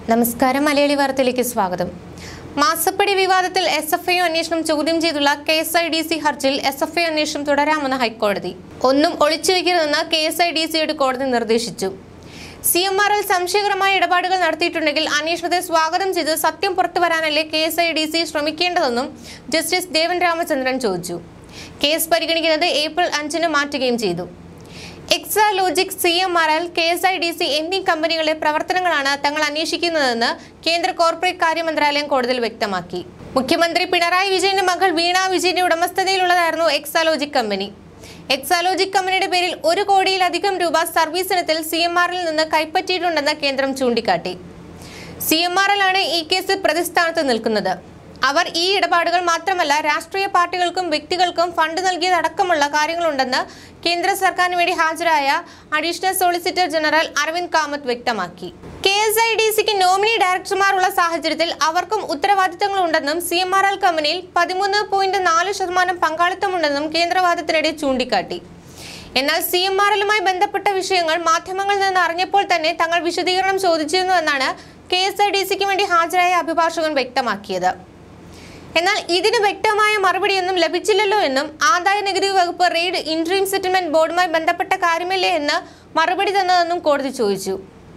നമസ്കാരം മലയാളി വാർത്തയിലേക്ക് സ്വാഗതം മാസപ്പടി വിവാദത്തിൽ എസ് എഫ് ഐ അന്വേഷണം ചോദ്യം ചെയ്തുള്ള K S I D C ഹർജിയിൽ എസ് എഫ് ഐ അന്വേഷണം തുടരാമെന്ന് ഹൈക്കോടതി ഒന്നും ഒളിച്ചുവെക്കരുതെന്ന് കെ എസ് ഐ ഡി സിയോട് കോടതി നിർദ്ദേശിച്ചു സി എം ആർ എൽ സംശയകരമായ ഇടപാടുകൾ നടത്തിയിട്ടുണ്ടെങ്കിൽ അന്വേഷണത്തെ സ്വാഗതം ചെയ്ത് സത്യം പുറത്തുവരാനല്ലേ K S I D C ശ്രമിക്കേണ്ടതെന്നും ജസ്റ്റിസ് ദേവൻ രാമചന്ദ്രൻ ചോദിച്ചു കേസ് പരിഗണിക്കുന്നത് ഏപ്രിൽ അഞ്ചിന് മാറ്റുകയും ചെയ്തു Exalogic C M R L K S I D C എന്നീ കമ്പനികളുടെ പ്രവർത്തനങ്ങളാണ് തങ്ങൾ അന്വേഷിക്കുന്നതെന്ന് കേന്ദ്ര കോർപ്പറേറ്റ് കാര്യ മന്ത്രാലയം കോടതിയിൽ വ്യക്തമാക്കി മുഖ്യമന്ത്രി പിണറായി വിജയന്റെ മകൾ വീണ വിജയന്റെ ഉടമസ്ഥതയിലുള്ളതായിരുന്നു എക്സാലോജിക് കമ്പനി എക്സാലോജിക് കമ്പനിയുടെ പേരിൽ ഒരു കോടിയിലധികം രൂപ സർവീസ് ഇനത്തിൽ സി എം ആറിൽ നിന്ന് കൈപ്പറ്റിയിട്ടുണ്ടെന്ന് കേന്ദ്രം ചൂണ്ടിക്കാട്ടി സി എം ആർ എൽ ആണ് ഈ കേസിൽ പ്രതിസ്ഥാനത്ത് നിൽക്കുന്നത് അവർ ഈ ഇടപാടുകൾ മാത്രമല്ല രാഷ്ട്രീയ പാർട്ടികൾക്കും വ്യക്തികൾക്കും ഫണ്ട് നൽകിയതടക്കമുള്ള കാര്യങ്ങളുണ്ടെന്ന് കേന്ദ്ര സർക്കാരിന് വേണ്ടി ഹാജരായ additional solicitor general Aravind Kamath വ്യക്തമാക്കി കെ എസ് ഐ ഡി സിക്ക് നോമിനി ഡയറക്ടർമാരുള്ള സാഹചര്യത്തിൽ അവർക്കും ഉത്തരവാദിത്തങ്ങളുണ്ടെന്നും സി എം ആർ എൽ കമ്പനിയിൽ പതിമൂന്ന് പോയിന്റ് നാല് ശതമാനം പങ്കാളിത്തമുണ്ടെന്നും കേന്ദ്രവാദത്തിനിടെ ചൂണ്ടിക്കാട്ടി എന്നാൽ സി എം ആർ എല്ലുമായി ബന്ധപ്പെട്ട വിഷയങ്ങൾ മാധ്യമങ്ങളിൽ നിന്ന് അറിഞ്ഞപ്പോൾ തന്നെ തങ്ങൾ വിശദീകരണം ചോദിച്ചിരുന്നുവെന്നാണ് കെ എസ് ഐ ഡി സിക്ക് വേണ്ടി ഹാജരായ അഭിഭാഷകൻ വ്യക്തമാക്കിയത് എന്നാൽ ഇതിന് വ്യക്തമായ മറുപടിയൊന്നും ലഭിച്ചില്ലല്ലോ എന്നും ആദായ നികുതി വകുപ്പ് റെയ്ഡ് ഇൻട്രീം സെറ്റിൽമെന്റ് ബോർഡുമായി ബന്ധപ്പെട്ട കാര്യമല്ലേ എന്ന് മറുപടി തന്നതെന്നും കോടതി ചോദിച്ചു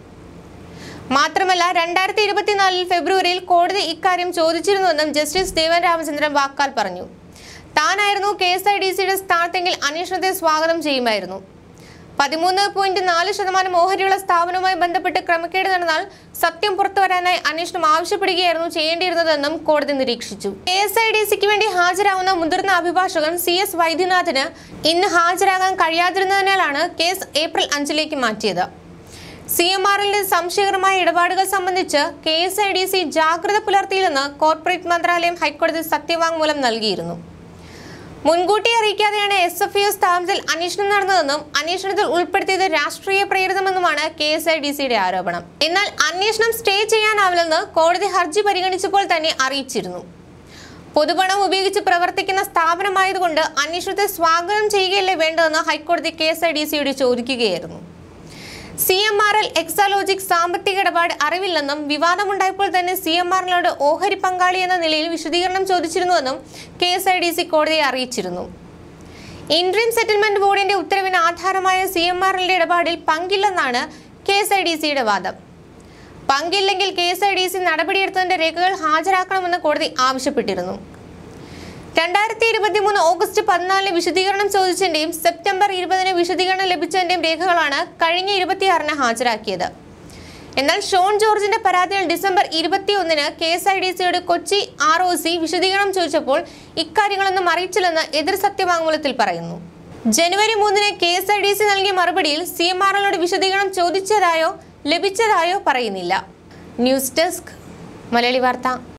മാത്രമല്ല രണ്ടായിരത്തി ഇരുപത്തിനാലിൽ ഫെബ്രുവരിയിൽ കോടതി ഇക്കാര്യം ചോദിച്ചിരുന്നുവെന്നും ജസ്റ്റിസ് ദേവൻ രാമചന്ദ്രൻ വാക്കാൽ പറഞ്ഞു താനായിരുന്നു കെ എസ് ഐ ഡി സിയുടെ സ്ഥാനത്തെങ്കിൽ അന്വേഷണത്തെ സ്വാഗതം ചെയ്യുമായിരുന്നു പതിമൂന്ന് പോയിന്റ് നാല് ശതമാനം ഓഹരിയുള്ള സ്ഥാപനവുമായി ബന്ധപ്പെട്ട് ക്രമക്കേട് നടന്നാൽ സത്യം പുറത്തുവരാനായി അന്വേഷണം ആവശ്യപ്പെടുകയായിരുന്നു ചെയ്യേണ്ടിയിരുന്നതെന്നും കോടതി നിരീക്ഷിച്ചു കെ എസ് ഐ ഡി സിക്ക് വേണ്ടി ഹാജരാവുന്ന മുതിർന്ന അഭിഭാഷകൻ സി എസ് വൈദ്യനാഥന് ഇന്ന് ഹാജരാകാൻ കഴിയാതിരുന്നതിനാലാണ് കേസ് ഏപ്രിൽ അഞ്ചിലേക്ക് മാറ്റിയത് സി എം ആറിലെ സംശയകരമായ ഇടപാടുകൾ സംബന്ധിച്ച് K S I D C ജാഗ്രത പുലർത്തിയില്ലെന്ന് കോർപ്പറേറ്റ് മന്ത്രാലയം ഹൈക്കോടതി സത്യവാങ്മൂലം നൽകിയിരുന്നു മുൻകൂട്ടി അറിയിക്കാതെയാണ് എസ് എഫ് ഐ സ്ഥാപനത്തിൽ അന്വേഷണം നടന്നതെന്നും അന്വേഷണത്തിൽ ഉൾപ്പെടുത്തിയത് രാഷ്ട്രീയ പ്രേരിതമെന്നുമാണ് കെ എസ് ഐ ഡി സിയുടെ ആരോപണം എന്നാൽ അന്വേഷണം സ്റ്റേ ചെയ്യാനാവില്ലെന്ന് കോടതി ഹർജി പരിഗണിച്ചപ്പോൾ തന്നെ അറിയിച്ചിരുന്നു പൊതുപണം ഉപയോഗിച്ച് പ്രവർത്തിക്കുന്ന സ്ഥാപനമായതുകൊണ്ട് അന്വേഷണത്തെ സ്വാഗതം ചെയ്യുകയല്ലേ വേണ്ടതെന്ന് ഹൈക്കോടതി കെ എസ് ഐ ഡി സിയോട് ചോദിക്കുകയായിരുന്നു C M R L Exalogic സാമ്പത്തിക ഇടപാട് അറിവില്ലെന്നും വിവാദമുണ്ടായപ്പോൾ തന്നെ സി എം ആർ എല്ലോട് ഓഹരി പങ്കാളി എന്ന നിലയിൽ വിശദീകരണം ചോദിച്ചിരുന്നുവെന്നും K S I D C കോടതിയെ അറിയിച്ചിരുന്നു ഇൻട്രീം സെറ്റിൽമെന്റ് ബോർഡിന്റെ ഉത്തരവിന് ആധാരമായ സി എം ആർ എല്ലിന്റെ ഇടപാടിൽ പങ്കില്ലെന്നാണ് കെ എസ് ഐ ഡി സിയുടെ വാദം പങ്കില്ലെങ്കിൽ K S I D C നടപടിയെടുത്തതിന്റെ രേഖകൾ ഹാജരാക്കണമെന്ന് കോടതി ആവശ്യപ്പെട്ടിരുന്നു രണ്ടായിരത്തി ഇരുപത്തി മൂന്ന് ഓഗസ്റ്റ് പതിനാലിന് വിശദീകരണം ചോദിച്ചതിന്റെയും സെപ്റ്റംബർ ഇരുപതിന് വിശദീകരണം ലഭിച്ചതിന്റെയും രേഖകളാണ് കഴിഞ്ഞ ഇരുപത്തിയാറിന് ഹാജരാക്കിയത് എന്നാൽ ഷോൺ ജോർജിന്റെ പരാതിയിൽ ഡിസംബർ ഇരുപത്തിയൊന്നിന് കെ എസ് ഐ ഡി സിയുടെ കൊച്ചി ആർ ഒ സി വിശദീകരണം ചോദിച്ചപ്പോൾ ഇക്കാര്യങ്ങളൊന്നും അറിയിച്ചില്ലെന്ന് എതിർ സത്യവാങ്മൂലത്തിൽ പറയുന്നു ജനുവരി മൂന്നിന് K S I D C നൽകിയ മറുപടിയിൽ സി എം ആർ എല്ലോട് വിശദീകരണം ചോദിച്ചതായോ ലഭിച്ചതായോ പറയുന്നില്ല ന്യൂസ് ഡെസ്ക് മലയാളി വാർത്ത